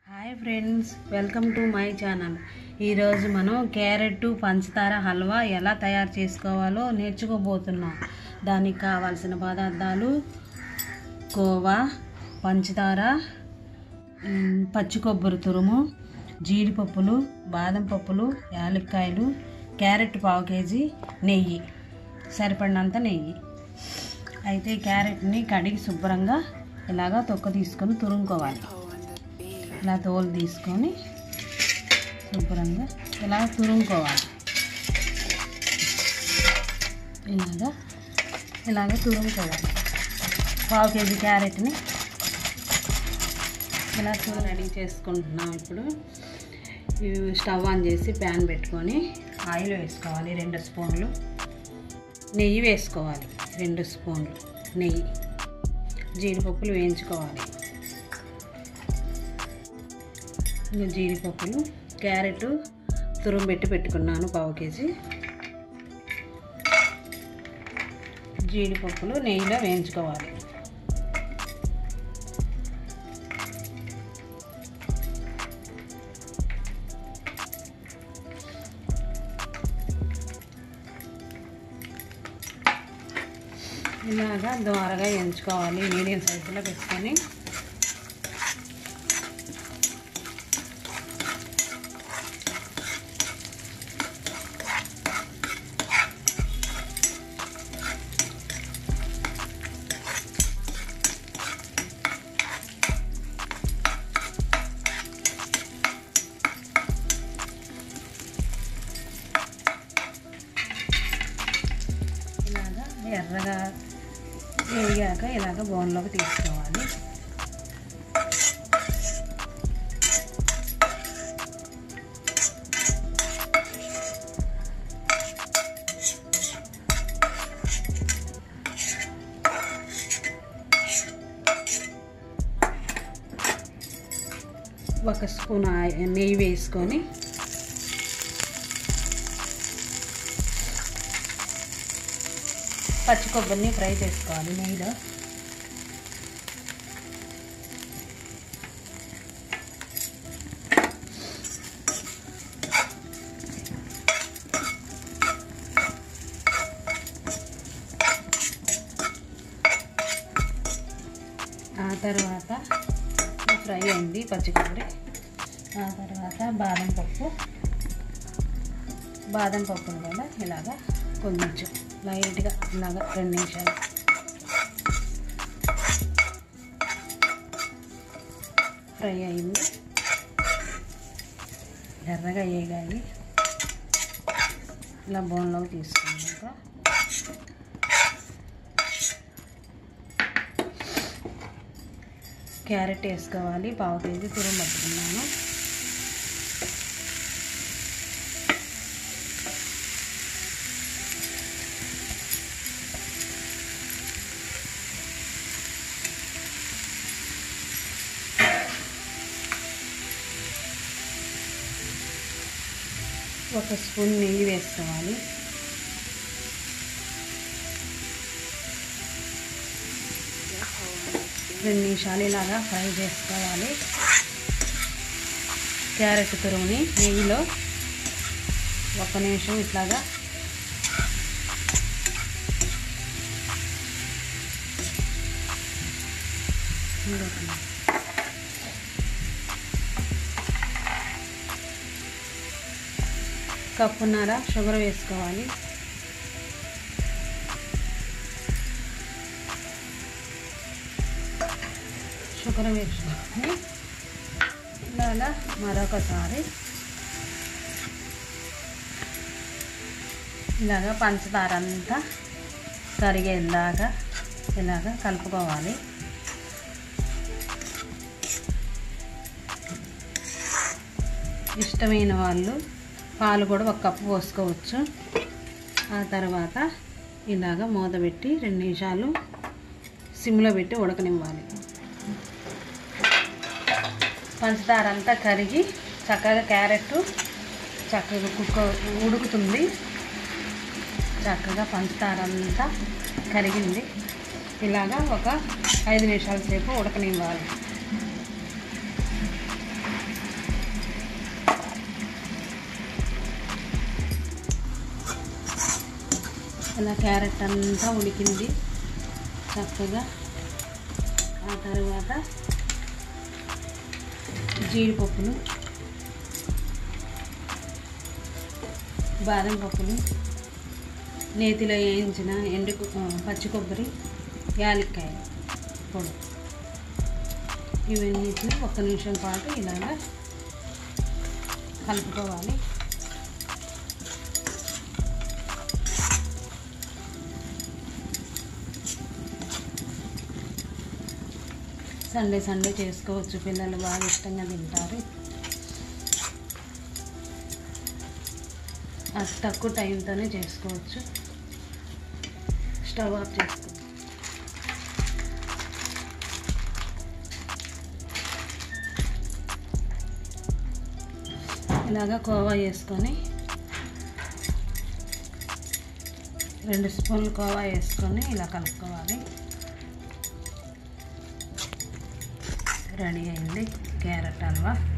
hi friends welcome to my channel ఈరోజు మనం carrot పంచదార హల్వా ఎలా తయారు చేసుకోవాలో నేర్చుకోబోతున్నాం దానికి కావాల్సిన పదార్థాలు కోవా పంచదార ఉమ్, పచ్చి కొబ్బరి తురుము జీడిపప్పులు బాదం పప్పులు యాలక్కాయలు క్యారెట్ పావు కేజీ నెయ్యి సరిపడినంత నెయ్యి అయితే క్యారెట్ని కడిగి శుభ్రంగా ఇలాగా తొక్క తీసుకొని తురుముకోవాలి ఇలా తోలు తీసుకొని శుభ్రంగా ఇలా తురుముకోవాలి ఇలాగా ఇలాగ తురుముకోవాలి పావు కేజీ క్యారెట్ని ఇలా తురు రెడీ చేసుకుంటున్నాం ఇప్పుడు ఇవి స్టవ్ ఆన్ చేసి ప్యాన్ పెట్టుకొని ఆయిల్ వేసుకోవాలి రెండు స్పూన్లు నెయ్యి వేసుకోవాలి రెండు స్పూన్లు నెయ్యి జీడిపప్పులు వేయించుకోవాలి ఇంకా జీడిపప్పులు క్యారెట్ తురుము పెట్టి పెట్టుకున్నాను పావు కేజీ జీడిపప్పులు నెయ్యిలో వేయించుకోవాలి ఇలాగా ద్వారగా వేయించుకోవాలి మీడియం సైజులో పెట్టుకొని ఇలాగా ఎర్రగా వేగాక ఇలాగ బౌన్లోకి తీసుకోవాలి ఒక స్పూన్ ఆయి- నెయ్యి వేసుకొని పచ్చి కొబ్బరిని ఫ్రై చేసుకోవాలి నెయ్యిలో ఆ తర్వాత ఫ్రై అయింది పచ్చి కొబ్బరి ఆ తర్వాత బాదం పప్పు బాదం పప్పును కూడా ఇలాగా కొంచెం లైట్గా ఇలాగా రెండు నిమిషాలు ఫ్రై అయింది ఎర్రగా వేగాలి ఇలా బౌన్లోకి తీసుకున్నాక క్యారెట్ వేసుకోవాలి పావు కేజీ తురుము పట్టుకున్నాను ఒక స్పూన్ నెయ్యి వేసుకోవాలి రెండు నిమిషాలు ఇలాగా ఫ్రై చేసుకోవాలి క్యారెట్ తురుముని నెయ్యిలో ఒక నిమిషం ఇట్లాగా ఇంకొక కప్పున్నర షుగర్ వేసుకోవాలి షుగర్ వేసుకొని ఇలాగా మరొకసారి ఇలాగా పంచదార అంతా కరిగేలాగా ఇలాగా కలుపుకోవాలి ఇష్టమైన వాళ్ళు పాలు కూడా ఒక కప్పు పోసుకోవచ్చు ఆ తర్వాత ఇలాగ మూత పెట్టి రెండు నిమిషాలు సిమ్లో పెట్టి ఉడకనివ్వాలి పంచదార అంతా కరిగి చక్కగా క్యారెట్ చక్కగా కుక్క ఉడుకుతుంది చక్కగా పంచదార అంతా కరిగింది ఇలాగా ఒక ఐదు నిమిషాల సేపు ఉడకనివ్వాలి ఇలా క్యారెట్ అంతా ఉడికింది చక్కగా ఆ తర్వాత జీడిపప్పులు బాదం పప్పులు నేతిలో వేయించిన ఎండు కొ- పచ్చి కొబ్బరి యాలక్కాయ పొడి ఇవన్నిటిని ఒక్క నిమిషం పాటు ఇలాగా కలుపుకోవాలి సండే సండే చేసుకోవచ్చు పిల్లలు బాగా ఇష్టంగా తింటారు అది తక్కువ టైంతోనే చేసుకోవచ్చు స్టవ్ ఆఫ్ చేసుకో ఇలాగా కోవా వేసుకొని రెండు స్పూన్లు కోవా వేసుకొని ఇలా కలుపుకోవాలి రెడీ అయింది క్యారెట్ హల్వా